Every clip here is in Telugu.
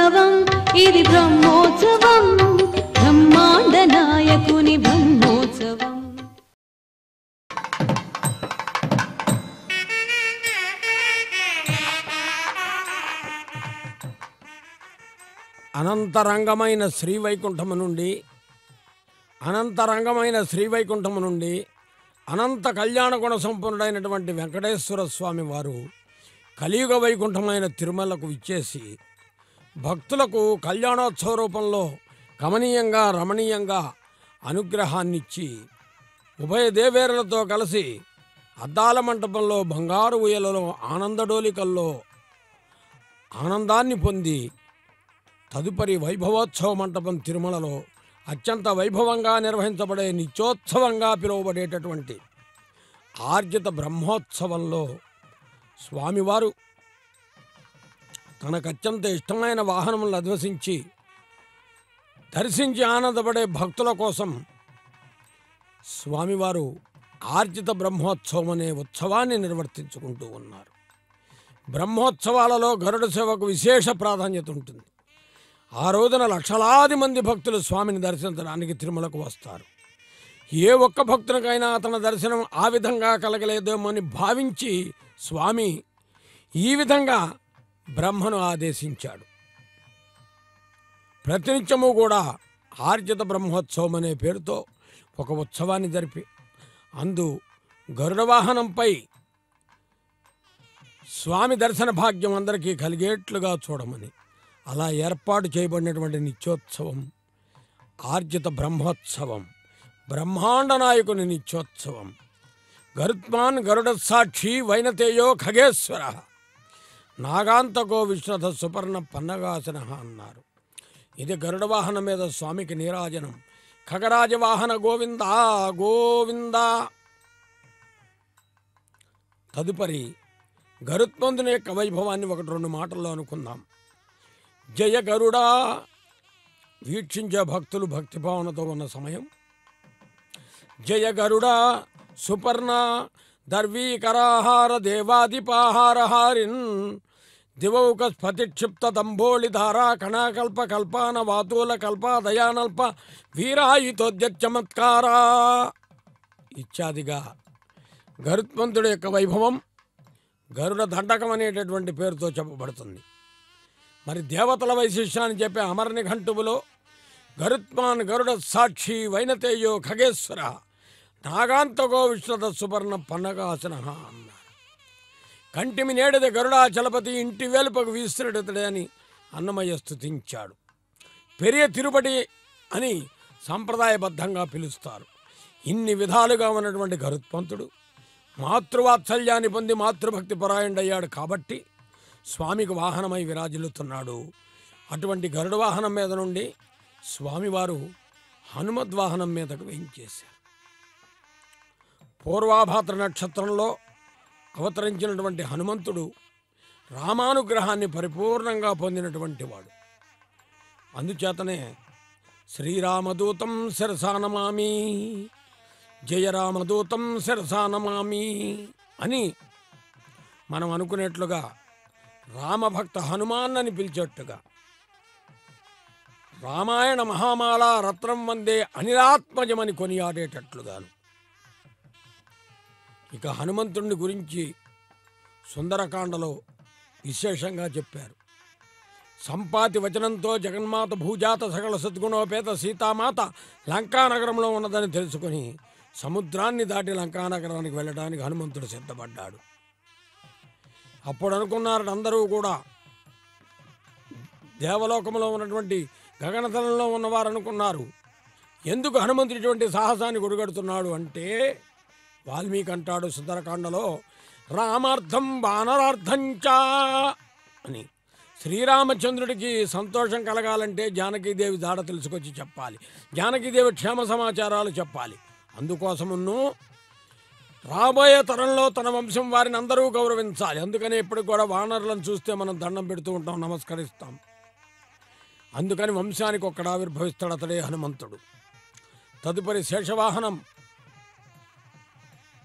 బ్రహ్మోత్సవం ఇది బ్రహ్మోత్సవం బ్రహ్మాండ నాయకుని బ్రహ్మోత్సవం అనంతరంగమైన శ్రీవైకుంఠము నుండి అనంతరంగమైన శ్రీవైకుంఠము నుండి అనంత కళ్యాణ గుణ సంపన్నుడైనటువంటి వెంకటేశ్వర స్వామి వారు కలియుగ వైకుంఠమైన తిరుమలకు ఇచ్చేసి భక్తులకు కళ్యాణోత్సవ రూపంలో కమనీయంగా రమణీయంగా అనుగ్రహాన్నిచ్చి ఉభయ దేవేరులతో కలిసి అద్దాల మంటపంలో బంగారు ఉయ్యలలో ఆనందడోలికల్లో ఆనందాన్ని పొంది తదుపరి వైభవోత్సవ మంటపం తిరుమలలో అత్యంత వైభవంగా నిర్వహించబడే నిత్యోత్సవంగా పిలువబడేటటువంటి ఆర్జిత బ్రహ్మోత్సవంలో స్వామివారు తనకు అత్యంత ఇష్టమైన వాహనములను అధ్వసించి దర్శించి ఆనందపడే భక్తుల కోసం స్వామివారు ఆర్జిత బ్రహ్మోత్సవం అనే ఉత్సవాన్ని నిర్వర్తించుకుంటూ ఉన్నారు బ్రహ్మోత్సవాలలో గరుడ సేవకు విశేష ప్రాధాన్యత ఉంటుంది ఆ రోజున లక్షలాది మంది భక్తులు స్వామిని దర్శించడానికి తిరుమలకు వస్తారు ఏ ఒక్క భక్తునికైనా అతని దర్శనం ఆ విధంగా కలగలేదేమో అని భావించి స్వామి ఈ విధంగా బ్రహ్మను ఆదేశించాడు ప్రతినిత్యము కూడా ఆర్జిత బ్రహ్మోత్సవం అనే పేరుతో ఒక ఉత్సవాన్ని జరిపి అందు గరుడ వాహనంపై స్వామి దర్శన భాగ్యం అందరికీ కలిగేట్లుగా చూడమని అలా ఏర్పాటు చేయబడినటువంటి నిత్యోత్సవం ఆర్జిత బ్రహ్మోత్సవం బ్రహ్మాండ నాయకుని నిత్యోత్సవం గరుత్మాన్ గరుడ సాక్షి వైనతేయో ఖగేశ్వర నాగాంతకో విశ్వథ సుపర్ణ పన్నగాసన అన్నారు ఇది గరుడ వాహనం మీద స్వామికి నీరాజనం ఖగరాజ వాహన గోవింద గోవింద తదుపరి గరుత్మంతుని యొక్క వైభవాన్ని ఒకటి రెండు మాటల్లో అనుకుందాం జయ గరుడా వీక్షించే భక్తులు భక్తిభావనతో ఉన్న సమయం జయ గరుడా సుపర్ణ దర్వీకరాహార దేవాదిపాహారహారిన్ దివౌక స్ఫతిక్షిప్త దంభోళి ధారా కణాకల్ప కల్పాన వాతూల కల్ప దయానల్ప వీరాయుతోద్య చమత్కారా ఇత్యాదిగా గరుత్మంతుడి యొక్క వైభవం గరుడ దండకం అనేటటువంటి పేరుతో చెప్పబడుతుంది మరి దేవతల వైశిష్యాన్ని చెప్పే అమరనిఘంటువులో గరుత్మాన్ గరుడ సాక్షి వైనతేయో ఖగేశ్వర నాగాంతకో విశ్వత సువర్ణ పన్నగాసన అన్నారు కంటిమి నేడది గరుడాచలపతి ఇంటి వెలుపకు వీస్తుడతడే అని అన్నమయ్య స్తుతించాడు పెరియ తిరుపతి అని సంప్రదాయబద్ధంగా పిలుస్తారు ఇన్ని విధాలుగా ఉన్నటువంటి గరుత్మంతుడు మాతృవాత్సల్యాన్ని పొంది మాతృభక్తి పరాయణుడయ్యాడు కాబట్టి స్వామికి వాహనమై విరాజిల్లుతున్నాడు అటువంటి గరుడ వాహనం మీద నుండి స్వామివారు హనుమద్వాహనం మీదకు వేయించేశారు పూర్వాభాద్ర నక్షత్రంలో అవతరించినటువంటి హనుమంతుడు రామానుగ్రహాన్ని పరిపూర్ణంగా పొందినటువంటి వాడు అందుచేతనే శ్రీరామదూతం శిరసానమామి జయ రామదూతం శిరసానమామి అని మనం అనుకునేట్లుగా రామభక్త హనుమాన్ అని పిలిచేట్టుగా రామాయణ మహామాల రత్నం వందే అనిరాత్మజమని కొనియాడేటట్లుగాను ఇక హనుమంతుడిని గురించి సుందరకాండలో విశేషంగా చెప్పారు సంపాతి వచనంతో జగన్మాత భూజాత సకల సద్గుణోపేత సీతామాత లంకానగరంలో ఉన్నదని తెలుసుకొని సముద్రాన్ని దాటి లంకానగరానికి వెళ్ళడానికి హనుమంతుడు సిద్ధపడ్డాడు అప్పుడు అనుకున్నారు అందరూ కూడా దేవలోకంలో ఉన్నటువంటి గగనతలంలో ఉన్నవారు అనుకున్నారు ఎందుకు హనుమంతుడు ఇటువంటి సాహసాన్ని గుడిగడుతున్నాడు అంటే వాల్మీకి అంటాడు సుందరకాండలో రామార్థం వానరార్థంచా అని శ్రీరామచంద్రుడికి సంతోషం కలగాలంటే జానకీదేవి దాడ తెలుసుకొచ్చి చెప్పాలి జానకీదేవి క్షేమ సమాచారాలు చెప్పాలి అందుకోసమును రాబోయే తరంలో తన వంశం వారిని అందరూ గౌరవించాలి అందుకని ఎప్పటికి కూడా వానరులను చూస్తే మనం దండం పెడుతూ ఉంటాం నమస్కరిస్తాం అందుకని వంశానికి ఒక్కడ ఆవిర్భవిస్తాడు అతడే హనుమంతుడు తదుపరి శేషవాహనం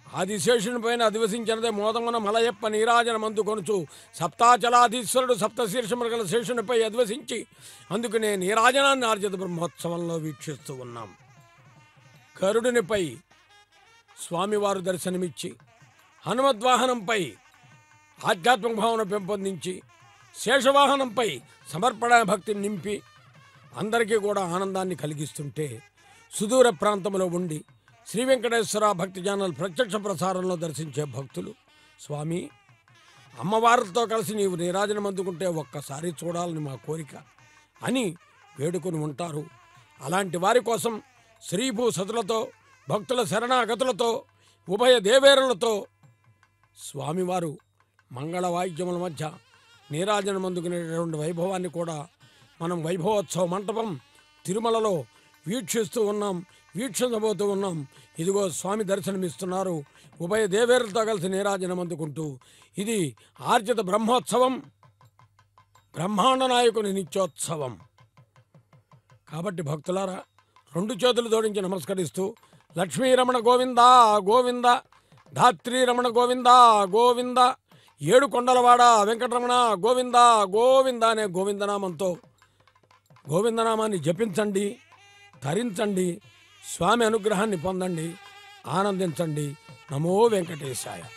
ఆదిశేషుని పైన అధివసించినదే మోదమున మలయప్ప నీరాజన మందు కొనుచు సప్తాచలాధీశ్వరుడు సప్తశీర్షములు గల శేషునిపై అధివసించి అందుకనే నీరాజనాన్ని ఆర్జిత బ్రహ్మోత్సవంలో వీక్షిస్తూ ఉన్నాం గరుడునిపై స్వామివారు దర్శనమిచ్చి హనుమద్వాహనంపై ఆధ్యాత్మిక భావన పెంపొందించి శేషవాహనంపై సమర్పణ భక్తిని నింపి అందరికీ కూడా ఆనందాన్ని కలిగిస్తుంటే సుదూర ప్రాంతంలో ఉండి శ్రీ వెంకటేశ్వర భక్తి ఛానల్ ప్రత్యక్ష ప్రసారంలో దర్శించే భక్తులు స్వామి అమ్మవారితో కలిసి నీవు నీరాజనం అందుకుంటే ఒక్కసారి చూడాలని మా కోరిక అని వేడుకొని ఉంటారు అలాంటి వారి కోసం శ్రీభూ సతులతో భక్తుల శరణాగతులతో ఉభయ దేవేరులతో స్వామివారు మంగళ వాయిద్యముల మధ్య నీరాజనం అందుకునేటటువంటి వైభవాన్ని కూడా మనం వైభవోత్సవ మంటపం తిరుమలలో వీక్షిస్తూ ఉన్నాం వీక్షించబోతూ ఉన్నాం ఇదిగో స్వామి దర్శనమిస్తున్నారు ఉభయ దేవేరులతో కలిసి నీరాజనం అందుకుంటూ ఇది ఆర్జిత బ్రహ్మోత్సవం బ్రహ్మాండ నాయకుని నిత్యోత్సవం కాబట్టి భక్తులారా రెండు చేతులు జోడించి నమస్కరిస్తూ లక్ష్మీరమణ గోవింద గోవింద ధాత్రీరమణ గోవింద గోవింద ఏడు కొండలవాడ వెంకటరమణ గోవింద గోవింద అనే గోవిందనామంతో గోవిందనామాన్ని జపించండి ధరించండి స్వామి అనుగ్రహాన్ని పొందండి ఆనందించండి నమో వెంకటేశాయ